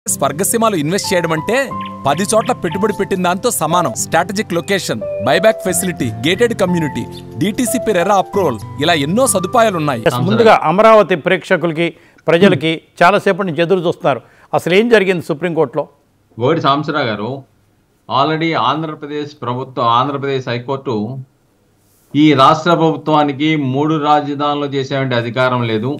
స్వర్గసీమలో invest చేయడం అంటే పది చోట్ల పెట్టుబడి పెట్టిన దాంతో సమానం strategic location buyback facility gated community DTCP RERA approval ఇలా ఎన్నో సదుపాయాలున్నాయి ఎస్, ముందుగా అమరావతి ప్రేక్షకులకి ప్రజలకి చాలాసేపటి నుంచి ఎదురు చూస్తున్నారు అసలు ఏం జరిగింది సుప్రీంకోర్టులో ఓడి సాంబశివరావు గారు ఆల్రెడీ ఆంధ్రప్రదేశ్ ప్రభుత్వం ఆంధ్రప్రదేశ్ హైకోర్టు ఈ రాష్ట్ర ప్రభుత్వానికి మూడు రాజధానులు చేసేటువంటి అధికారం లేదు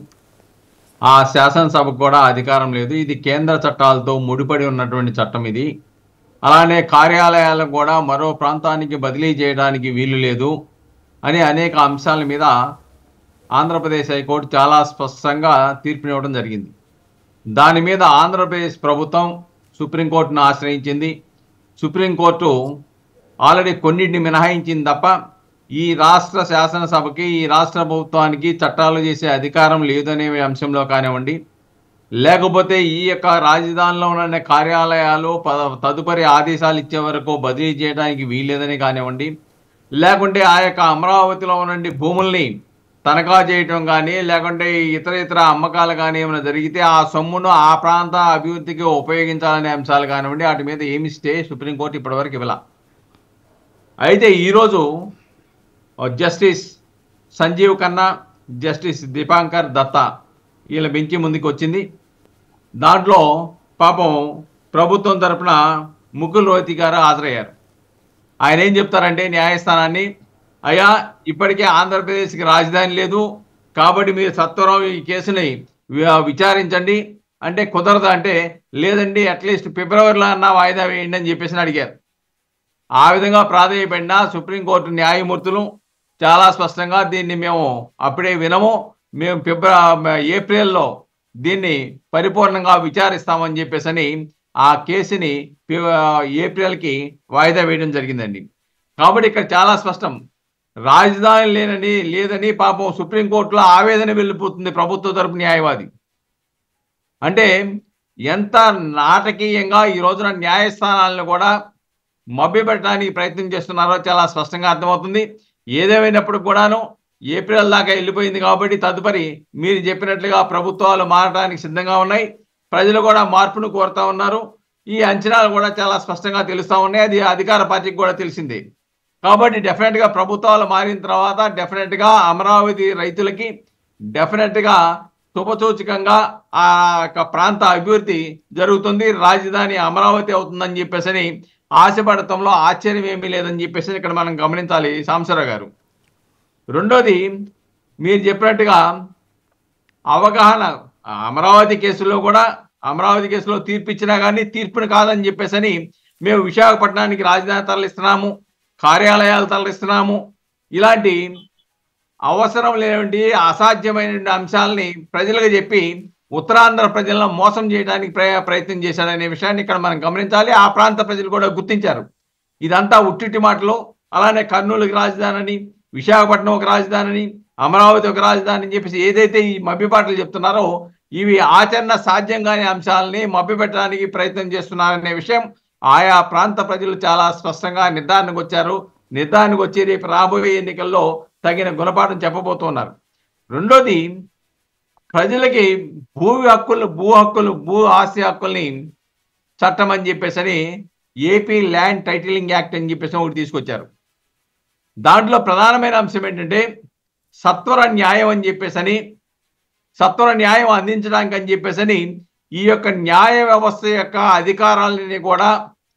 ఆ శాసనసభకు కూడా అధికారం లేదు ఇది కేంద్ర చట్టాలతో ముడిపడి ఉన్నటువంటి చట్టం ఇది అలానే కార్యాలయాలకు కూడా మరో ప్రాంతానికి బదిలీ చేయడానికి వీలు లేదు అని అనేక అంశాల మీద ఆంధ్రప్రదేశ్ హైకోర్టు చాలా స్పష్టంగా తీర్పునివ్వడం జరిగింది దాని మీద ఆంధ్రప్రదేశ్ ప్రభుత్వం సుప్రీంకోర్టును ఆశ్రయించింది సుప్రీంకోర్టు ఆల్రెడీ కొన్నిటిని మినహాయించింది తప్ప ఈ రాష్ట్ర శాసనసభకి ఈ రాష్ట్ర ప్రభుత్వానికి చట్టాలు చేసే అధికారం లేదనే అంశంలో కానివ్వండి లేకపోతే ఈ యొక్క రాజధానిలో ఉన్న కార్యాలయాలు ప- తదుపరి ఆదేశాలు ఇచ్చే వరకు బదిలీ చేయడానికి వీల్లేదని కానివ్వండి లేకుంటే ఆ యొక్క అమరావతిలో ఉన్నటువంటి భూముల్ని తనఖా చేయటం కానీ లేకుంటే ఇతర ఇతర అమ్మకాలు కానీ ఏమైనా జరిగితే ఆ సొమ్మును ఆ ప్రాంత అభివృద్ధికి ఉపయోగించాలనే అంశాలు కానివ్వండి వాటి మీద ఏమి స్టే సుప్రీంకోర్టు ఇప్పటివరకు ఇవ్వాల అయితే ఈరోజు జస్టిస్ సంజీవ్ ఖన్నా జస్టిస్ దీపాంకర్ దత్తా వీళ్ళ బెంచి ముందుకు వచ్చింది దాంట్లో పాపం ప్రభుత్వం తరపున ముకుల్ రోహిత్ గారు హాజరయ్యారు ఆయన ఏం చెప్తారంటే న్యాయస్థానాన్ని అయ్యా ఇప్పటికే ఆంధ్రప్రదేశ్కి రాజధాని లేదు కాబట్టి మీరు సత్వరం ఈ కేసుని వి- విచారించండి అంటే కుదరదు అంటే లేదండి అట్లీస్ట్ ఫిబ్రవరిలో అన్నా వాయిదా వేయండి అని చెప్పేసి అడిగారు ఆ విధంగా ప్రాధాన్యపడిన సుప్రీంకోర్టు న్యాయమూర్తులు చాలా స్పష్టంగా దీన్ని మేము అప్పుడే వినము మేము ఫిబ్రవరి ఏప్రిల్లో దీన్ని పరిపూర్ణంగా విచారిస్తామని చెప్పేసి ఆ కేసుని ఫి- ఏప్రిల్కి వాయిదా వేయడం జరిగిందండి కాబట్టి ఇక్కడ చాలా స్పష్టం రాజధాని లేనని లేదని పాపం సుప్రీంకోర్టులో ఆవేదన వెళ్ళిపోతుంది ప్రభుత్వ తరపు న్యాయవాది అంటే ఎంత నాటకీయంగా ఈ రోజున న్యాయస్థానాలను కూడా మభ్యపెట్టడానికి ప్రయత్నం చేస్తున్నారో చాలా స్పష్టంగా అర్థమవుతుంది ఏదేమైనప్పుడు కూడాను ఏప్రిల్ దాకా వెళ్ళిపోయింది కాబట్టి తదుపరి మీరు చెప్పినట్లుగా ప్రభుత్వాలు మారడానికి సిద్ధంగా ఉన్నాయి ప్రజలు కూడా మార్పును కోరుతా ఉన్నారు ఈ అంచనాలు కూడా చాలా స్పష్టంగా తెలుస్తా ఉన్నాయి అది అధికార పార్టీకి కూడా తెలిసిందే కాబట్టి డెఫినెట్ గా ప్రభుత్వాలు మారిన తర్వాత డెఫినెట్ గా అమరావతి రైతులకి డెఫినెట్ గా శుభసూచకంగా ఆ యొక్క ప్రాంత అభివృద్ధి జరుగుతుంది రాజధాని అమరావతి అవుతుందని చెప్పేసి ఆశపడటంలో ఆశ్చర్యం ఏమీ లేదని చెప్పేసి ఇక్కడ మనం గమనించాలి సాంసరావు గారు రెండోది మీరు చెప్పినట్టుగా అవగాహన ఆ అమరావతి కేసులో కూడా అమరావతి కేసులో తీర్పు ఇచ్చినా కానీ తీర్పుని కాదని చెప్పేసని మేము విశాఖపట్నానికి రాజధాని తరలిస్తున్నాము కార్యాలయాలు తరలిస్తున్నాము ఇలాంటి అవసరం లేనివంటి అసాధ్యమైన అంశాలని ప్రజలకు చెప్పి ఉత్తరాంధ్ర ప్రజలను మోసం చేయడానికి ప్రయ- ప్రయత్నం చేశాడనే విషయాన్ని ఇక్కడ మనం గమనించాలి ఆ ప్రాంత ప్రజలు కూడా గుర్తించారు ఇదంతా ఉట్టిటి మాటలు అలానే కర్నూలుకి రాజధాని విశాఖపట్నం ఒక రాజధాని అమరావతి ఒక రాజధాని అని చెప్పేసి ఏదైతే ఈ మభ్యపాటలు చెప్తున్నారో ఇవి ఆచరణ సాధ్యం కాని అంశాలని మభ్యపెట్టడానికి ప్రయత్నం చేస్తున్నారనే విషయం ఆయా ప్రాంత ప్రజలు చాలా స్పష్టంగా నిర్ధారణకు వచ్చారు నిర్ధారణకు వచ్చి రేపు రాబోయే ఎన్నికల్లో తగిన గుణపాఠం చెప్పబోతున్నారు రెండోది ప్రజలకి భూ హక్కులు భూ హక్కులు భూ ఆస్తి హక్కుల్ని చట్టం అని చెప్పేసి ఏపీ ల్యాండ్ టైటిలింగ్ యాక్ట్ అని చెప్పేసి ఒకటి తీసుకొచ్చారు దాంట్లో ప్రధానమైన అంశం ఏంటంటే సత్వర న్యాయం అని చెప్పేసని సత్వర న్యాయం అందించడానికి అని చెప్పేసని ఈ యొక్క న్యాయ వ్యవస్థ యొక్క అధికారాలని కూడా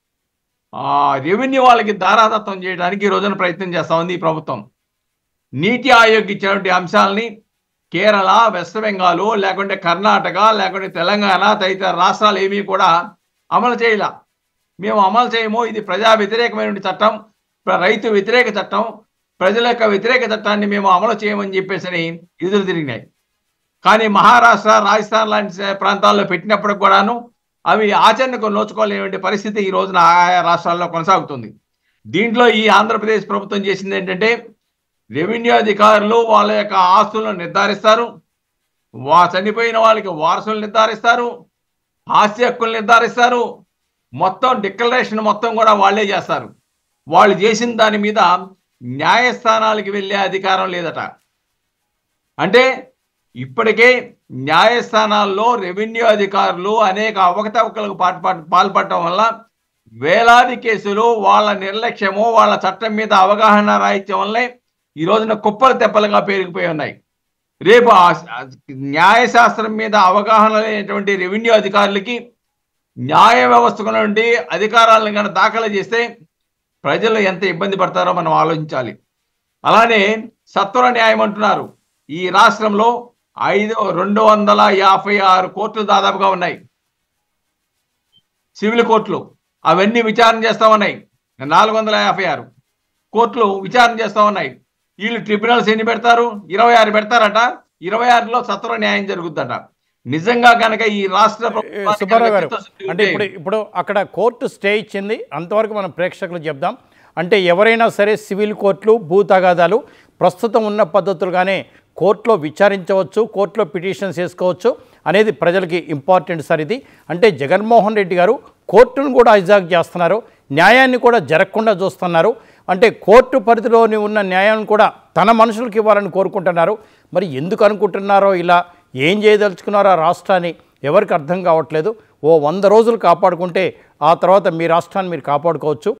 ఆ, రెవెన్యూ వాళ్ళకి దారాదత్తం చేయడానికి ఈ రోజున ప్రయత్నం చేస్తా ఉంది ఈ ప్రభుత్వం నీతి ఆయోగ్ ఇచ్చినటువంటి అంశాలని కేరళ వెస్ట్ బెంగాల్ లేకుంటే కర్ణాటక లేకుంటే తెలంగాణ తదితర రాష్ట్రాలు ఏమీ కూడా అమలు చేయలే మేము అమలు చేయము ఇది ప్రజా వ్యతిరేకమైన చట్టం ప్ర- రైతు వ్యతిరేక చట్టం ప్రజల యొక్క వ్యతిరేక చట్టాన్ని మేము అమలు చేయమని చెప్పేసి ఎదురు తిరిగినాయి కానీ మహారాష్ట్ర రాజస్థాన్ లాంటి స- ప్రాంతాల్లో పెట్టినప్పుడు కూడాను అవి ఆచరణకు నోచుకోలేని పరిస్థితి ఈ రోజున ఆయా రాష్ట్రాల్లో కొనసాగుతుంది దీంట్లో ఈ ఆంధ్రప్రదేశ్ ప్రభుత్వం చేసింది ఏంటంటే రెవెన్యూ అధికారులు వాళ్ళ యొక్క ఆస్తులను నిర్ధారిస్తారు వా చనిపోయిన వాళ్ళకి వారసులు నిర్ధారిస్తారు ఆస్తి హక్కులు నిర్ధారిస్తారు మొత్తం డిక్లరేషన్ మొత్తం కూడా వాళ్ళే చేస్తారు వాళ్ళు చేసిన దాని మీద న్యాయస్థానాలకి వెళ్ళే అధికారం లేదట అంటే ఇప్పటికే న్యాయస్థానాల్లో రెవెన్యూ అధికారులు అనేక అవకతవకలకు పాటు పాటు- పాల్పడటం వల్ల వేలాది కేసులు వాళ్ళ నిర్లక్ష్యము వాళ్ళ చట్టం మీద అవగాహన రాహిత్యం వల్లే ఈ రోజున కుప్పలు తెప్పలుగా పేరుకుపోయి ఉన్నాయి రేపు ఆ- ఆ న్యాయశాస్త్రం మీద అవగాహన లేనటువంటి రెవెన్యూ అధికారులకి న్యాయ వ్యవస్థకు నుండి అధికారాలను కనుక దాఖలు చేస్తే ప్రజలు ఎంత ఇబ్బంది పడతారో మనం ఆలోచించాలి అలానే సత్వర న్యాయం అంటున్నారు ఈ రాష్ట్రంలో ఐదు రెండు వందల యాభై ఆరు కోర్టులు దాదాపుగా ఉన్నాయి సివిల్ కోర్టులు అవన్నీ విచారణ చేస్తా ఉన్నాయి నాలుగు వందల యాభై ఆరు కోర్టులు విచారణ చేస్తా ఉన్నాయి వీళ్ళు ట్రిబ్యునల్స్ ఎన్ని పెడతారు ఇరవై ఆరు పెడతారట ఇరవై ఆరులో సత్వర న్యాయం జరుగుద్దట నిజంగా కనుక ఈ రాష్ట్ర ప్రభుత్వానికి సుబ్బారావు గారు చిత్తశుద్ధి అంటే ఉంటే- ఇప్పుడు ఇప్పుడు అక్కడ కోర్టు స్టే ఇచ్చింది అంతవరకు మనం ప్రేక్షకులు చెప్దాం అంటే ఎవరైనా సరే సివిల్ కోర్టులు భూ తగాదాలు ప్రస్తుతం ఉన్న పద్ధతులుగానే కోర్టులో విచారించవచ్చు కోర్టులో పిటిషన్స్ వేసుకోవచ్చు అనేది ప్రజలకి ఇంపార్టెంట్ సార్ ఇది అంటే జగన్మోహన్ రెడ్డి గారు కోర్టును కూడా హైజాక్ చేస్తున్నారు న్యాయాన్ని కూడా జరగకుండా చూస్తున్నారు అంటే కోర్టు పరిధిలోని ఉన్న న్యాయాన్ని కూడా తన మనుషులకు ఇవ్వాలని కోరుకుంటున్నారు మరి ఎందుకు అనుకుంటున్నారో ఇలా ఏం చేయదలుచుకున్నారో ఆ రాష్ట్రాన్ని ఎవరికి అర్థం కావట్లేదు ఓ వంద రోజులు కాపాడుకుంటే ఆ తర్వాత మీ రాష్ట్రాన్ని మీరు కాపాడుకోవచ్చు